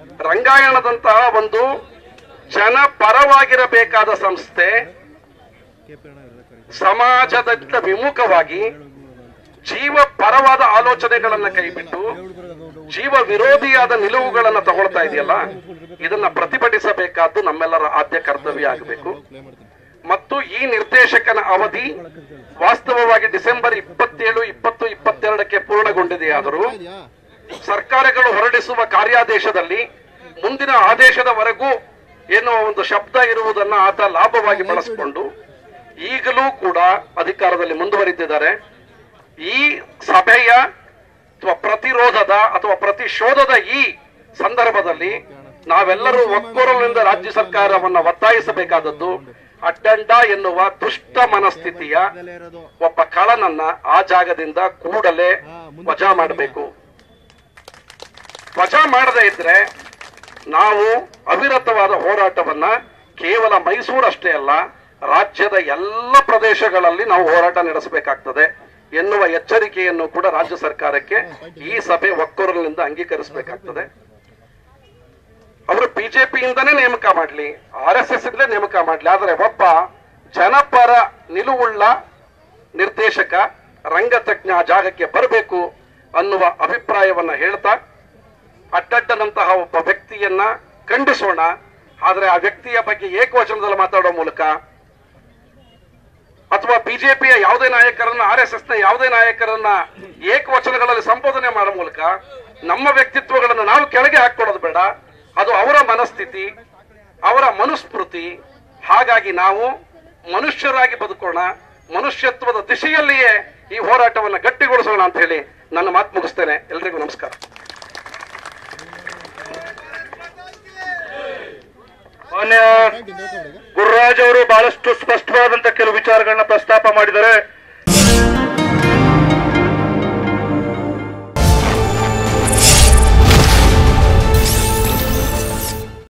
ರಂಗಾಯಣದಂತಹ ಒಂದು ಜನ ಪರವಾಗಿರಬೇಕಾದ ಸಂಸ್ಥೆ ಸಮಾಜದಿಂದ ವಿಮುಖವಾಗಿ ಜೀವ ಪರವಾದ ಆಲೋಚನೆಗಳನ್ನ ಕೈಬಿಟ್ಟು ಜೀವ ವಿರೋಧಿಯಾದ ನಿಲುವುಗಳನ್ನ ತಗೊಳ್ತಾ ಇದೆಯಲ್ಲ ಇದನ್ನ ಪ್ರತಿಭಟಿಸಬೇಕಾದ್ದು ನಮ್ಮೆಲ್ಲರ ಆದ್ಯ ಕರ್ತವ್ಯ ಆಗಬೇಕು ಮತ್ತು ಈ ನಿರ್ದೇಶಕನ ಅವಧಿ ವಾಸ್ತವವಾಗಿ ಡಿಸೆಂಬರ್ ಇಪ್ಪತ್ತೇಳು ಇಪ್ಪತ್ತು ಇಪ್ಪತ್ತೆರಡಕ್ಕೆ ಪೂರ್ಣಗೊಂಡಿದೆಯಾದರೂ ಸರ್ಕಾರಗಳು ಹೊರಡಿಸುವ ಕಾರ್ಯಾದೇಶದಲ್ಲಿ ಮುಂದಿನ ಆದೇಶದವರೆಗೂ ಎನ್ನುವ ಒಂದು ಶಬ್ದ ಇರುವುದನ್ನ ಆತ ಲಾಭವಾಗಿ ಬಳಸಿಕೊಂಡು ಈಗಲೂ ಕೂಡ ಅಧಿಕಾರದಲ್ಲಿ ಮುಂದುವರಿದಿದ್ದಾರೆ ಈ ಸಭೆಯ ಅಥವಾ ಪ್ರತಿರೋಧದ ಅಥವಾ ಪ್ರತಿಶೋಧದ ಈ ಸಂದರ್ಭದಲ್ಲಿ ನಾವೆಲ್ಲರೂ ಒಕ್ಕೊರಲಿನಿಂದ ರಾಜ್ಯ ಸರ್ಕಾರವನ್ನ ಒತ್ತಾಯಿಸಬೇಕಾದದ್ದು ಅಡ್ಡಂಡ ಎನ್ನುವ ದುಷ್ಟ ಮನಸ್ಥಿತಿಯ ಒಬ್ಬ ಕಳನನ್ನ ಆ ಜಾಗದಿಂದ ಕೂಡಲೇ ವಜಾ ಮಾಡಬೇಕು ವಜಾ ಮಾಡದೇ ಇದ್ರೆ ನಾವು ಅವಿರತವಾದ ಹೋರಾಟವನ್ನ ಕೇವಲ ಮೈಸೂರಷ್ಟೇ ಅಲ್ಲ ರಾಜ್ಯದ ಎಲ್ಲ ಪ್ರದೇಶಗಳಲ್ಲಿ ನಾವು ಹೋರಾಟ ನಡೆಸಬೇಕಾಗ್ತದೆ ಎನ್ನುವ ಎಚ್ಚರಿಕೆಯನ್ನು ಕೂಡ ರಾಜ್ಯ ಸರ್ಕಾರಕ್ಕೆ ಈ ಸಭೆ ಒಕ್ಕೊರಲಿನಿಂದ ಅಂಗೀಕರಿಸಬೇಕಾಗ್ತದೆ ಅವರು ಬಿಜೆಪಿಯಿಂದನೇ ನೇಮಕ ಮಾಡಲಿ ಆರ್ ಎಸ್ ಎಸ್ ಇಂದಲೇ ನೇಮಕ ಮಾಡಲಿ ಆದರೆ ಒಬ್ಬ ಜನಪರ ನಿಲುವುಳ್ಳ ನಿರ್ದೇಶಕ ರಂಗತಜ್ಞ ಆ ಜಾಗಕ್ಕೆ ಬರಬೇಕು ಅನ್ನುವ ಅಭಿಪ್ರಾಯವನ್ನ ಹೇಳ್ತಾ ಅಡ್ಡಡ್ಡನಂತಹ ಒಬ್ಬ ವ್ಯಕ್ತಿಯನ್ನ ಖಂಡಿಸೋಣ ಆದರೆ ಆ ವ್ಯಕ್ತಿಯ ಬಗ್ಗೆ ಏಕವಚನದಲ್ಲಿ ಮಾತಾಡೋ ಮೂಲಕ ಅಥವಾ ಬಿಜೆಪಿಯ ಯಾವುದೇ ನಾಯಕರನ್ನ ಆರ್ ಎಸ್ ಎಸ್ ನ ಯಾವುದೇ ನಾಯಕರನ್ನ ಏಕವಚನಗಳಲ್ಲಿ ಸಂಬೋಧನೆ ಮಾಡೋ ಮೂಲಕ ನಮ್ಮ ವ್ಯಕ್ತಿತ್ವಗಳನ್ನು ನಾವು ಕೆಳಗೆ ಹಾಕೊಳ್ಳೋದು ಬೇಡ ಅದು ಅವರ ಮನಸ್ಥಿತಿ ಅವರ ಮನುಸ್ಮೃತಿ ಹಾಗಾಗಿ ನಾವು ಮನುಷ್ಯರಾಗಿ ಬದುಕೋಣ ಮನುಷ್ಯತ್ವದ ದಿಶೆಯಲ್ಲಿಯೇ ಈ ಹೋರಾಟವನ್ನು ಗಟ್ಟಿಗೊಳಿಸೋಣ ಅಂತ ಹೇಳಿ ನನ್ನ ಮಾತು ಮುಗಿಸ್ತೇನೆ ಎಲ್ರಿಗೂ ನಮಸ್ಕಾರ ಮಾನ್ಯ ಗುರುರಾಜ್ ಅವರು ಬಹಳಷ್ಟು ಸ್ಪಷ್ಟವಾದಂತ ಕೆಲವು ವಿಚಾರಗಳನ್ನ ಪ್ರಸ್ತಾಪ ಮಾಡಿದ್ದಾರೆ